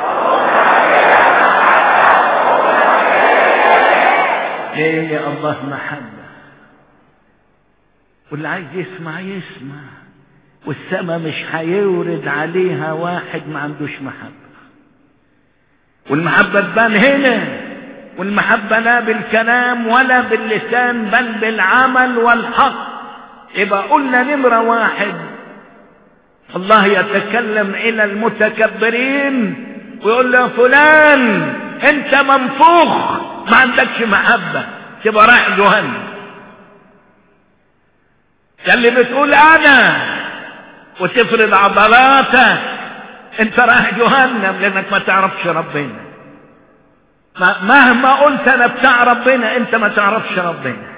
ليه يا الله محبة واللي عايز يسمع يسمع والسماء مش هيورد عليها واحد ما عندوش محبة والمحبة تبان هنا والمحبة لا بالكلام ولا باللسان بل بالعمل والحق يبقى قلنا نمرة واحد الله يتكلم إلى المتكبرين ويقول له فلان انت منفوخ ما عندكش محبة تبقى رايح جهنم اللي بتقول انا وتفرض عضلاتك انت رايح جهنم لانك ما تعرفش ربنا مهما قلت انا بتاع ربنا انت ما تعرفش ربنا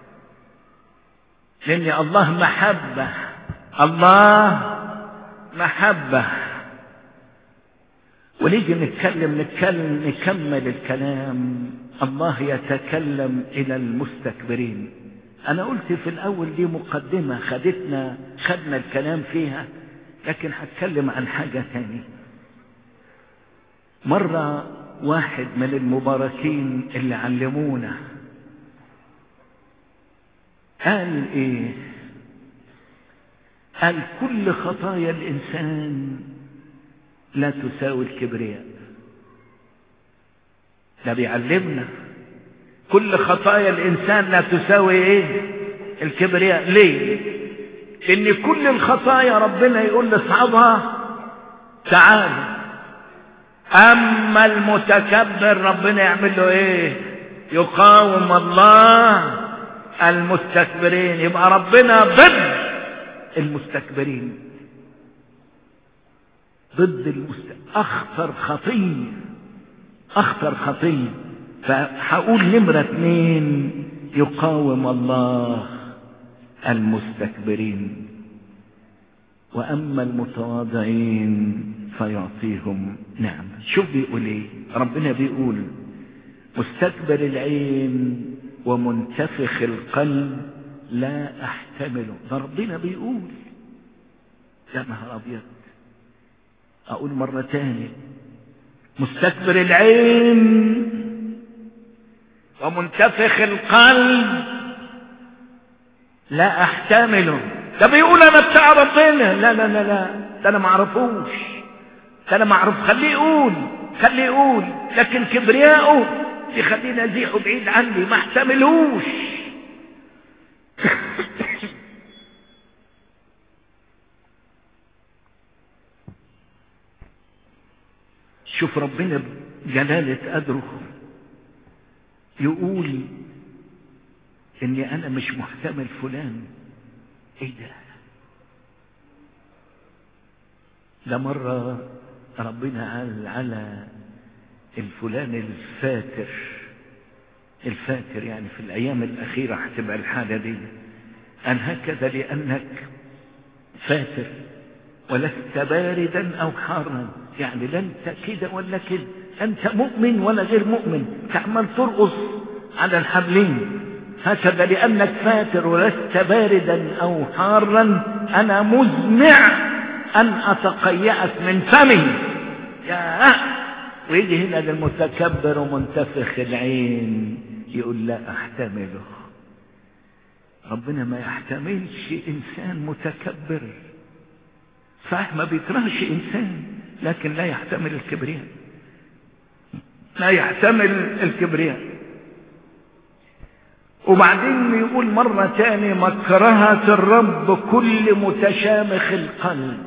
لان الله محبة الله محبة ونيجي نتكلم نتكلم نكمل الكلام الله يتكلم الى المستكبرين انا قلت في الاول دي مقدمة خدتنا خدنا الكلام فيها لكن هتكلم عن حاجة تاني مرة واحد من المباركين اللي علمونا قال ايه قال كل خطايا الانسان لا تساوي الكبرياء ده بيعلمنا كل خطايا الإنسان لا تساوي إيه الكبرياء ليه إن كل الخطايا ربنا يقول لاصحابها تعال أما المتكبر ربنا يعمل له إيه يقاوم الله المستكبرين يبقى ربنا ضد المستكبرين ضد المست... أخطر خطية أخطر خطية فهقول نمرة اتنين يقاوم الله المستكبرين وأما المتواضعين فيعطيهم نعمة شوف بيقول ايه ربنا بيقول مستكبر العين ومنتفخ القلب لا احتمله ده ربنا بيقول يا نهار ابيض اقول مرة تاني مستكبر العين ومنتفخ القلب لا احتمله ده بيقول انا بتاع ربنا لا لا لا لا ده انا معرفوش ده انا معروف خليه يقول خليه يقول لكن كبرياءه يخليني ازيحه بعيد عني ما احتملوش شوف ربنا بجلالة قدره يقول اني انا مش محتمل فلان ايه ده ده مرة ربنا قال على الفلان الفاتر الفاتر يعني في الايام الاخيرة هتبقى الحالة دي ان هكذا لانك فاتر ولست باردا او حارا يعني لا انت كده ولا كده انت مؤمن ولا غير مؤمن تعمل ترقص على الحبلين هكذا لانك فاتر ولست باردا او حارا انا مزمع ان اتقيأك من فمي يا ويجي هنا للمتكبر ومنتفخ العين يقول لا احتمله ربنا ما يحتملش انسان متكبر صحيح ما بيكرهش انسان لكن لا يحتمل الكبرياء لا يحتمل الكبرياء وبعدين يقول مرة تاني مكرهة الرب كل متشامخ القلب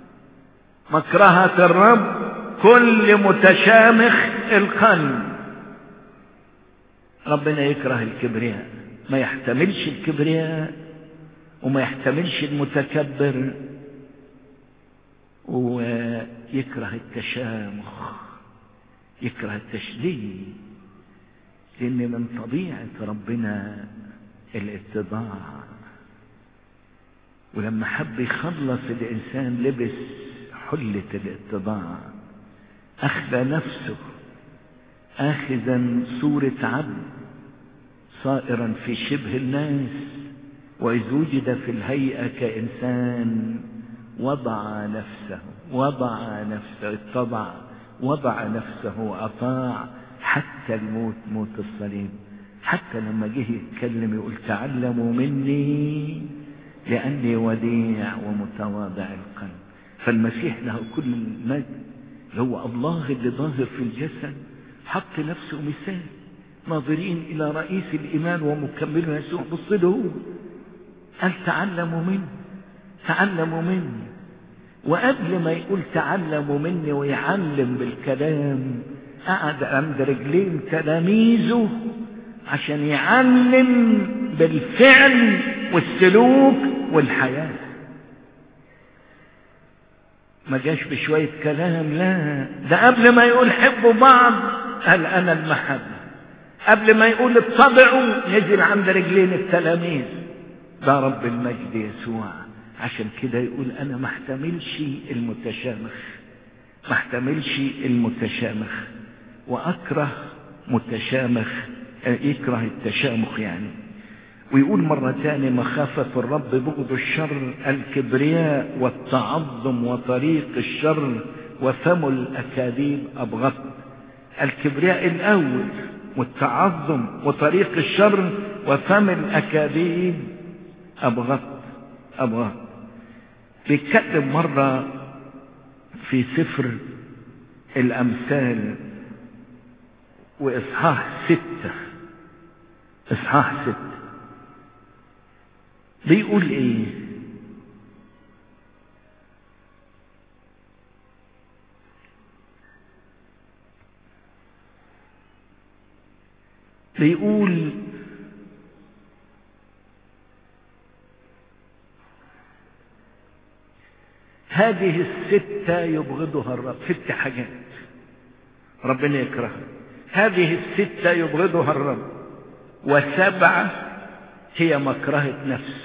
مكرهة الرب كل متشامخ القلب ربنا يكره الكبرياء ما يحتملش الكبرياء وما يحتملش المتكبر ويكره التشامخ يكره التشديد لان من طبيعة ربنا الاتضاع ولما حب يخلص الانسان لبس حلة الاتضاع اخذ نفسه اخذا صورة عبد صائرا في شبه الناس واذ وجد في الهيئة كانسان وضع نفسه وضع نفسه اتضع وضع نفسه وأطاع حتى الموت موت الصليب حتى لما جه يتكلم يقول تعلموا مني لأني وديع ومتواضع القلب فالمسيح له كل المجد اللي هو الله اللي ظاهر في الجسد حط نفسه مثال ناظرين إلى رئيس الإيمان ومكمله يسوع بص له قال تعلموا مني تعلموا مني وقبل ما يقول تعلموا مني ويعلم بالكلام قعد عند رجلين تلاميذه عشان يعلم بالفعل والسلوك والحياة ما جاش بشوية كلام لا ده قبل ما يقول حبوا بعض قال أنا المحبة قبل ما يقول اتبعوا نزل عند رجلين التلاميذ ده رب المجد يسوع عشان كده يقول انا ما احتملش المتشامخ ما احتملش المتشامخ واكره متشامخ يكره التشامخ يعني ويقول مرة تانية مخافة الرب بغض الشر الكبرياء والتعظم وطريق الشر وفم الأكاذيب أبغض الكبرياء الأول والتعظم وطريق الشر وفم الأكاذيب أبغض أبغض بيتكلم مرة في سفر الأمثال وإصحاح ستة اصحاح ستة بيقول ايه بيقول هذه الستة يبغضها الرب ست حاجات ربنا يكرهها هذه الستة يبغضها الرب وسبعة هي مكرهة نفسه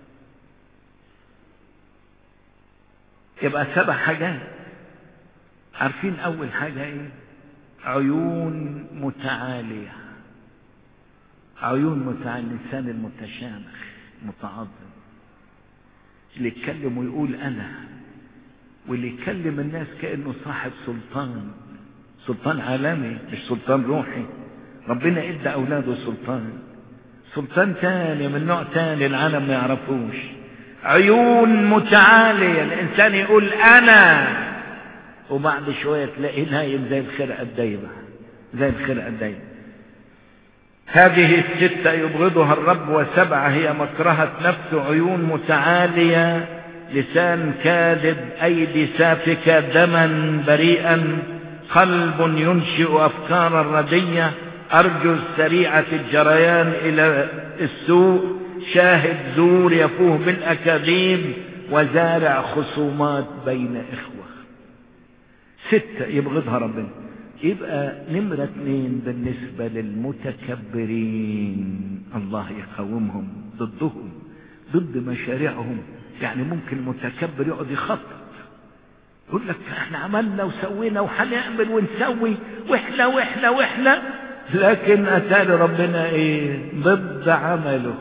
يبقى سبع حاجات عارفين أول حاجة إيه عيون متعالية عيون متعالية الإنسان المتشامخ متعظم اللي يتكلم ويقول أنا واللي يكلم الناس كأنه صاحب سلطان سلطان عالمي مش سلطان روحي ربنا ادى أولاده سلطان سلطان تاني من نوع تاني العالم ما يعرفوش عيون متعالية الإنسان يقول أنا وبعد شوية تلاقيه نايم زي الخرقة الدايبة زي الخرقة الدايبة هذه الستة يبغضها الرب وسبعة هي مكرهة نفس عيون متعالية لسان كاذب أيدي سافكة دما بريئا قلب ينشئ أفكارا ردية أرجل سريعة الجريان إلى السوء شاهد زور يفوه بالأكاذيب وزارع خصومات بين إخوة ستة يبغضها ربنا يبقى نمرة اثنين بالنسبة للمتكبرين الله يقاومهم ضدهم ضد مشاريعهم يعني ممكن المتكبر يقعد يخطط يقول لك احنا عملنا وسوينا وهنعمل ونسوي واحنا واحنا واحنا لكن اتاري ربنا ايه ضد عمله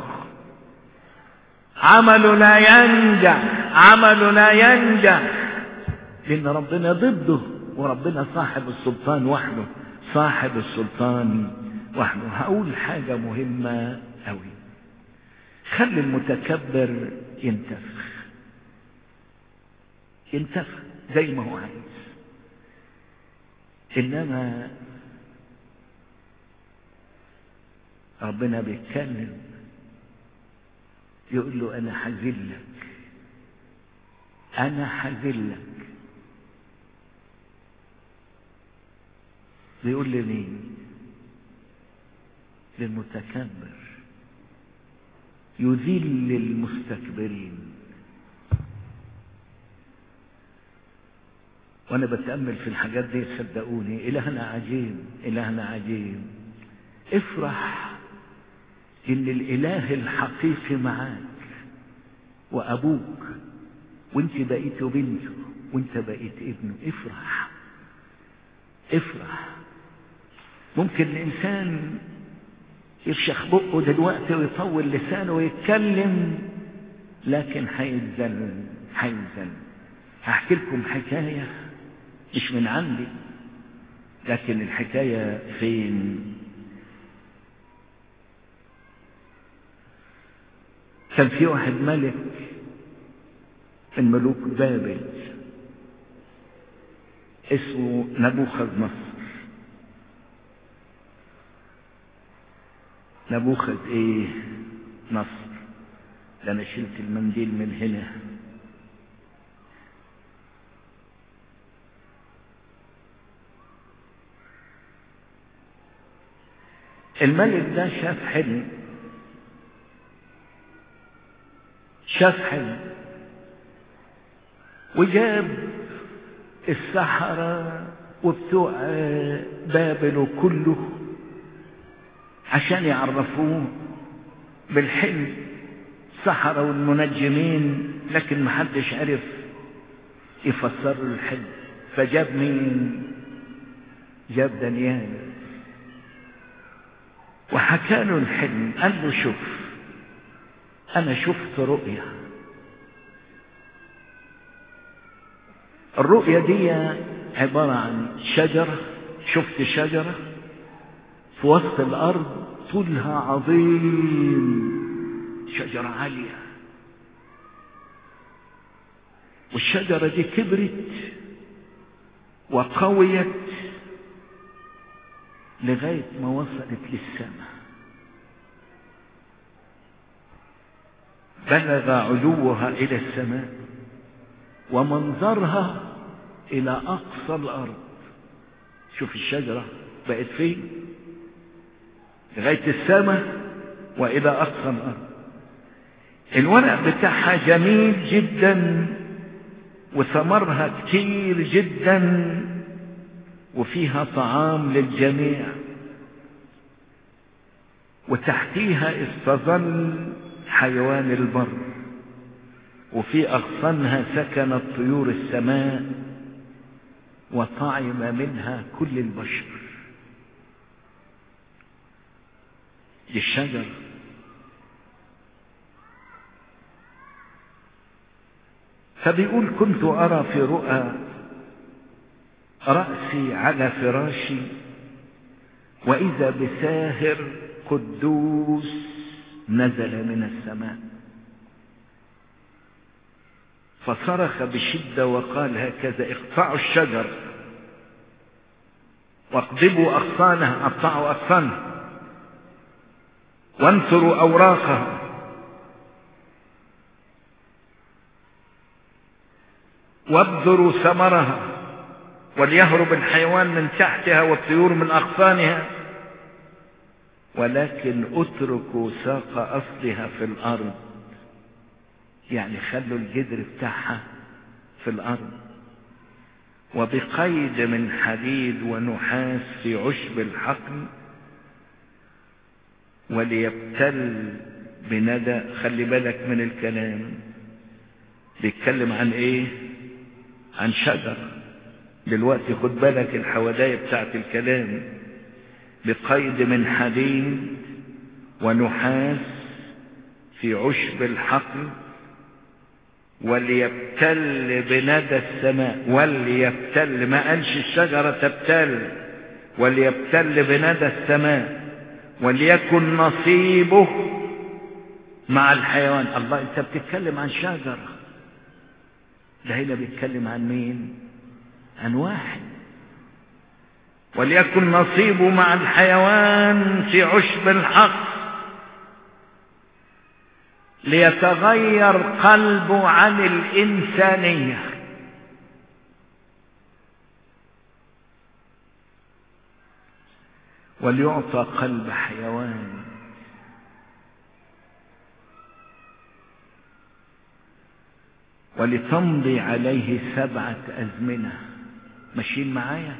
عمله لا ينجح عمله لا ينجح لان ربنا ضده وربنا صاحب السلطان وحده صاحب السلطان وحده هقول حاجة مهمة قوي خلي المتكبر ينتفخ ينتفخ زي ما هو عايز انما ربنا بيتكلم يقول له انا حذلك انا حذلك بيقول لمين للمتكبر يذل المستكبرين وانا بتأمل في الحاجات دي صدقوني الهنا عجيب الهنا عجيب افرح ان الاله الحقيقي معاك وابوك وانت بقيت بنته وانت بقيت ابنه افرح افرح ممكن الانسان يفشخ بقه دلوقتي ويطول لسانه ويتكلم لكن هيتذل هيتذل هحكي لكم حكاية مش من عندي لكن الحكاية فين كان في واحد ملك من ملوك بابل اسمه نبوخذ نصر نبوخذ ايه نصر ده انا شلت المنديل من هنا الملك ده شاف حلم شاف حلم وجاب السحرة وبتوع بابل كله عشان يعرفوه بالحلم السحرة والمنجمين لكن محدش عرف يفسر له الحلم فجاب مين جاب دانيال وحكى له الحلم قال له شوف انا شفت رؤيا الرؤيا دي عبارة عن شجرة شفت شجرة في وسط الأرض طولها عظيم شجرة عالية والشجرة دي كبرت وقويت لغاية ما وصلت للسماء بلغ علوها إلى السماء ومنظرها إلى أقصى الأرض شوف الشجرة بقت فين لغاية السماء وإلى أقصى الأرض الورق بتاعها جميل جدا وثمرها كتير جدا وفيها طعام للجميع وتحتيها استظل حيوان البر وفي أغصانها سكنت طيور السماء وطعم منها كل البشر دي الشجر فبيقول كنت أرى في رؤى رأسي على فراشي وإذا بساهر قدوس نزل من السماء فصرخ بشدة وقال هكذا اقطعوا الشجر واقضبوا أغصانها اقطعوا أغصانها وانثروا أوراقها وابذروا ثمرها وليهرب الحيوان من تحتها والطيور من أغصانها ولكن اتركوا ساق أصلها في الأرض يعني خلوا الجدر بتاعها في الأرض وبقيد من حديد ونحاس في عشب الحقل وليبتل بندى خلي بالك من الكلام بيتكلم عن ايه عن شجر دلوقتي خد بالك الحواداية بتاعت الكلام بقيد من حديد ونحاس في عشب الحقل وليبتل بندى السماء وليبتل ما قالش الشجرة تبتل وليبتل بندى السماء وليكن نصيبه مع الحيوان الله انت بتتكلم عن شجرة ده هنا بيتكلم عن مين عن واحد وليكن نصيبه مع الحيوان في عشب الحق ليتغير قلبه عن الإنسانية وليعطى قلب حيوان ولتمضي عليه سبعة أزمنة ماشيين معايا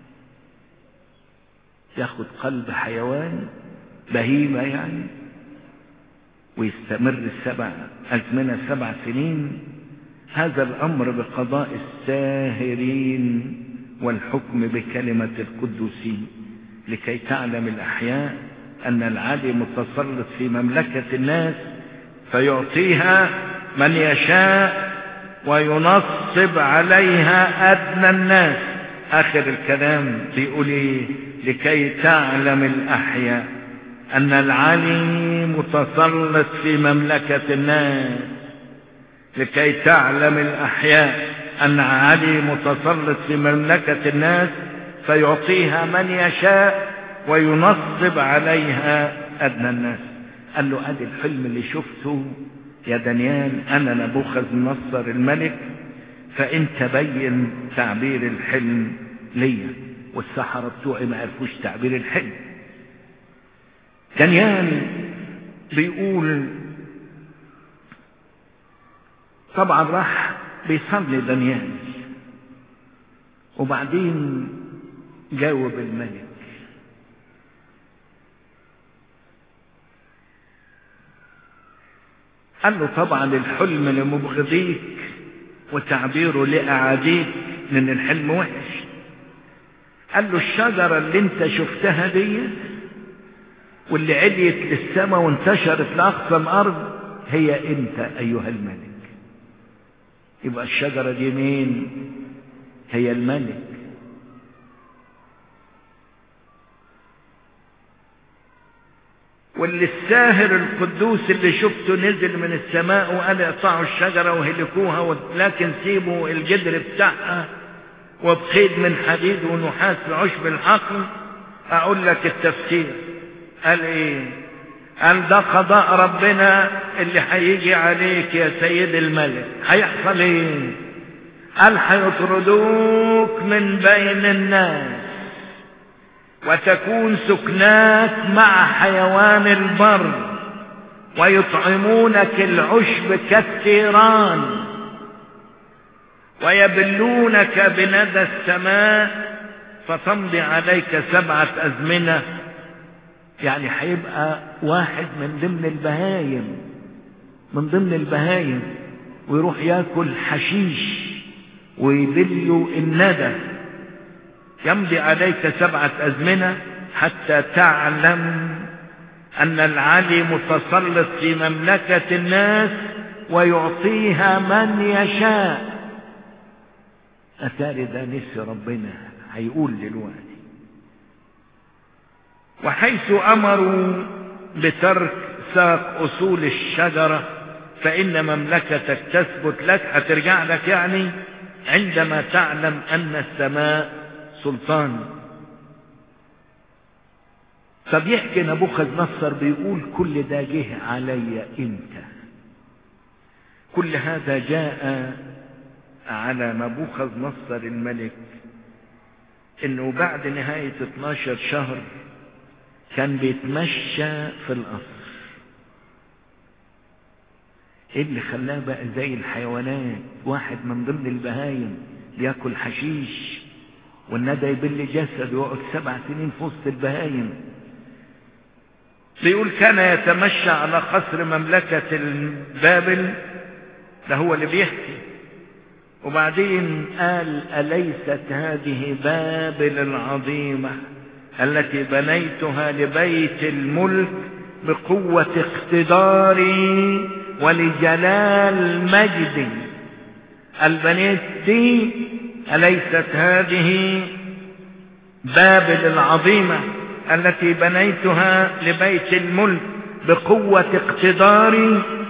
ياخد قلب حيوان بهيمة يعني ويستمر السبع أزمنة سبع سنين هذا الأمر بقضاء الساهرين والحكم بكلمة القدوسين لكي تعلم الأحياء أن العلي متسلط في مملكة الناس فيعطيها من يشاء وينصب عليها أدنى الناس آخر الكلام بيقول إيه لكي تعلم الأحياء أن العلي متسلط في مملكة الناس لكي تعلم الأحياء أن علي متسلط في مملكة الناس فيعطيها من يشاء وينصب عليها أدنى الناس قال له أدي الحلم اللي شفته يا دانيال أنا نبوخذ نصر الملك فأنت بين تعبير الحلم ليا والسحرة بتوعي ما عرفوش تعبير الحلم دانيال بيقول طبعا راح بيصلي دانيال وبعدين جاوب الملك قال له طبعا الحلم لمبغضيك وتعبيره لأعاديك لأن الحلم وحش قال له الشجرة اللي انت شفتها دي واللي عليت للسماء وانتشرت لأقصى الأرض هي انت أيها الملك يبقى الشجرة دي مين هي الملك واللي الساهر القدوس اللي شفته نزل من السماء وقال اقطعوا الشجرة وهلكوها لكن سيبوا الجدر بتاعها وبخيد من حديد ونحاس بعشب الحقل اقول لك التفسير قال ايه قال ده قضاء ربنا اللي هيجي عليك يا سيد الملك هيحصل ايه قال هيطردوك من بين الناس وتكون سكناك مع حيوان البر ويطعمونك العشب كالثيران ويبلونك بندى السماء فتمضي عليك سبعة أزمنة يعني هيبقى واحد من ضمن البهايم من ضمن البهايم ويروح ياكل حشيش ويبل الندى يمضي عليك سبعة أزمنة حتى تعلم أن العلي متسلط في مملكة الناس ويعطيها من يشاء أثار ده نسي ربنا هيقول دلوقتي وحيث أمروا بترك ساق أصول الشجرة فإن مملكتك تثبت لك هترجع لك يعني عندما تعلم أن السماء سلطان فبيحكي نبوخذ نصر بيقول كل ده جه علي امتى كل هذا جاء على نبوخذ نصر الملك انه بعد نهاية 12 شهر كان بيتمشى في القصر ايه اللي خلاه بقى زي الحيوانات واحد من ضمن البهايم بياكل حشيش والندى يبل جسد ويقعد سبع سنين في وسط البهايم بيقول كان يتمشى على قصر مملكة بابل ده هو اللي بيحكي وبعدين قال أليست هذه بابل العظيمة التي بنيتها لبيت الملك بقوة اقتداري ولجلال مجدي البنيت دي أليست هذه بابل العظيمة التي بنيتها لبيت الملك بقوة اقتداري